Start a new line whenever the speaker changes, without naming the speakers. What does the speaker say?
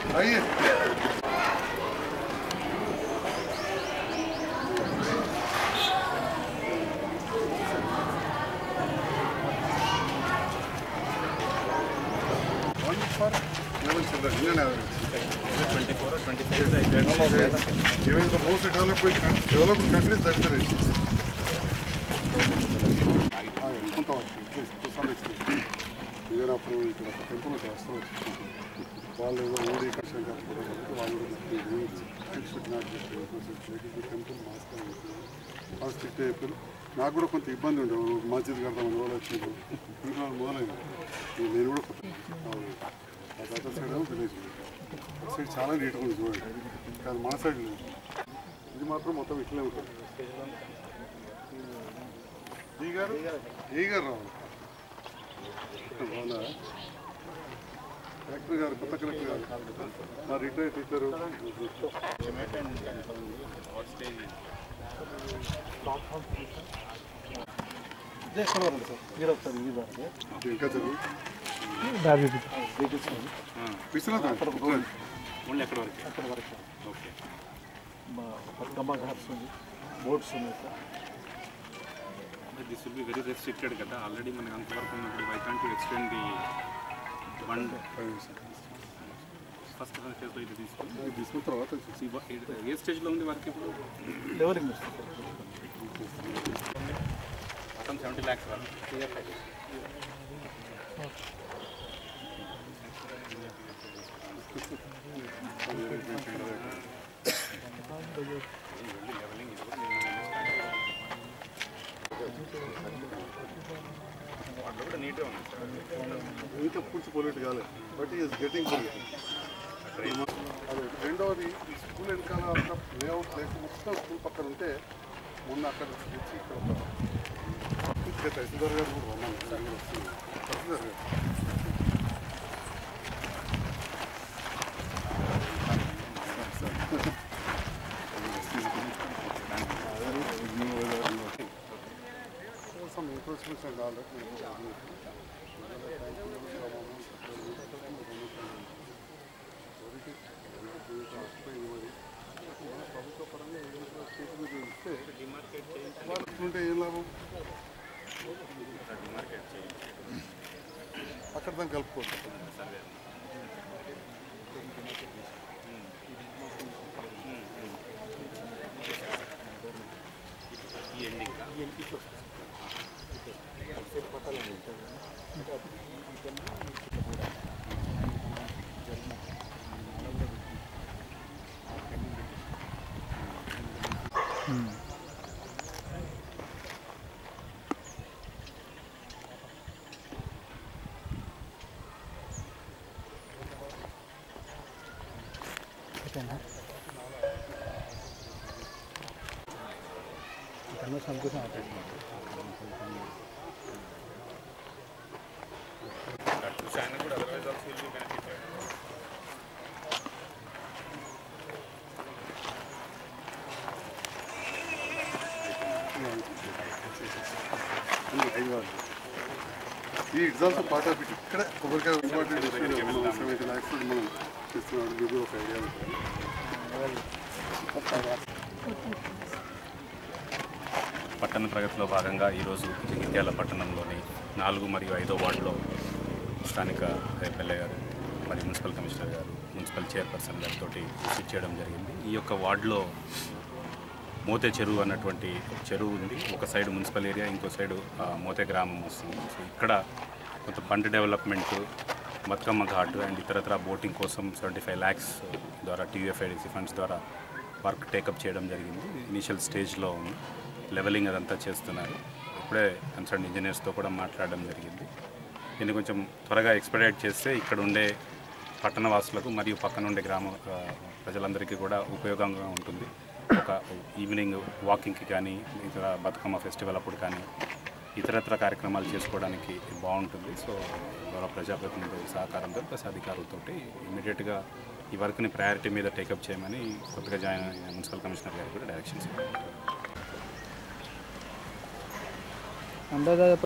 आइए One for level children, Indian average. Even the most developed, coun- developed countries, that's the rate. కొంతవరకు to some extent. ఇదే అప్పుడు ఇక్కడ ఒక temple ఉంటుంది వస్తూ వచ్చి వాళ్ళు ఏదో ఊడి కష్టం కట్టుకోవడం వాళ్ళు టెంపుల్ మాస్టర్ ఫస్ట్ స్ట్రిక్ట్ అయిపోయి నాకు కూడా కొంత ఇబ్బంది ఉండే మస్జిద్ కడతామని రోజు వచ్చింది ఇంట్లో మొదలైంది ఇక నేను కూడా కొత్త అవును. ఆ తర్వాత సైడ్ ఏమో విలేజ్ అటు సైడ్ చాలా నీట్గా ఉంది చూడండి కానీ మన సైడ్ లేదు ఇది మాత్రం మొత్తం ఇట్లే ఉంటుంది ఈ గారు ఈ గారు రావాలి బాగున్నారా కలెక్టర్ గారు కొత్త కలెక్టర్ గారు మా రిటైర్ టీచరు ఇంకా చదువు విశ్వనాథ్
ఓన్లీ ఎక్కడ వరకు ఓకే
బతుకమ్మ ఘాట్స్ ఉంది బోట్స్ ఉన్నాయి sir
this will be very restricted కదా ఆల్రెడీ మనకి అంతవరకు ఉన్నప్పుడు why can't extend the one first ఫేజ్లో ఇది తీసుకుని
తీసుకున్న తర్వాత
See, what- ఏ స్టేజ్లో ఉంది వర్క్ ఇప్పుడు
లెవెలింగ్ వస్తుంది
మొత్తం సెవెంటీ ల్యాక్స్ వాళ్ళు కూడా నీట్గా ఉంది సార్
ఇంకా పూర్తి పొలిట్ కాలేదు బట్ ఈస్ గెటింగ్ పొలిట్ అదే రెండవది ఈ స్కూల్ వెనకాల అంతా లేఅవుట్ ప్లేస్ మొత్తం స్కూల్ పక్కన ఉంటే మొన్న అక్కడ తెచ్చి ఇక్కడ ఒక ఇంకా తహసీల్దార్ గారు కూడా రమ్మని ఆయన కూడా వస్తున్నారు. తహసీల్దార్ గారు Some improvements and all that. ఉంటే ఏం లాభం అక్కడ దాన్ని కలుపుకోవచ్చు
ఈ ఎండింగ్ చూసి ఆయన కూడా otherwise also will be benefited
ఐదు వాళ్ళు ఈ it's also part of it ఇక్కడ కొబ్బరికాయ ఇంపార్టెంట్ సెవెంటీ ల్యాక్స్ మనం ఇస్తున్నాడు మీకు ఒక ఐడియా ఉంటుంది
పట్టణ ప్రగతిలో భాగంగా ఈరోజు జగిత్యాల పట్టణంలోని నాలుగు మరియు ఐదో వార్డులో స్థానిక ఎమ్మెల్యే గారు మరియు మున్సిపల్ కమిషనర్ గారు మున్సిపల్ చైర్పర్సన్ గారితో విజిట్ చేయడం జరిగింది ఈ యొక్క వార్డులో మోతే చెరువు అన్నటువంటి చెరువు ఉంది ఒక సైడ్ మున్సిపల్ ఏరియా ఇంకో సైడు ఆ, మోతే గ్రామం వస్తుంది సో ఇక్కడ కొంత bund development Bathukamma ghat and ఇతరత్ర బోటింగ్ కోసం సెవెంటీ ఫైవ్ ల్యాక్స్ ద్వారా టీయూఎఫ్ఐడిసి ఫండ్స్ ద్వారా వర్క్ టేకప్ చేయడం జరిగింది ఇనీషియల్ స్టేజ్లో ఉంది లెవెలింగ్ అదంతా చేస్తున్నారు ఇప్పుడే కన్సర్న్ ఇంజనీర్స్తో కూడా మాట్లాడడం జరిగింది దీన్ని కొంచెం త్వరగా ఎక్స్పెడైట్ చేస్తే ఇక్కడ ఉండే పట్టణ వాసులకు మరియు పక్కన ఉండే గ్రామ ఆ, ప్రజలందరికీ కూడా ఉపయోగంగా ఉంటుంది ఒక ఈవినింగ్ వాకింగ్కి కానీ ఇతర బతుకమ్మ ఫెస్టివల్ అప్పుడు కానీ ఇతరత్ర కార్యక్రమాలు చేసుకోవడానికి బాగుంటుంది సో గౌరవ ప్రజాప్రతినిధుల సహకారంతో ప్లస్ అధికారులతో ఇమీడియట్గా ఈ వర్క్ని ప్రయారిటీ మీద టేకప్ చేయమని కొత్తగా జాయిన్ అయిన మున్సిపల్ కమిషనర్ గారికి కూడా డైరెక్షన్స్ ఇవ్వాలి
అందాజ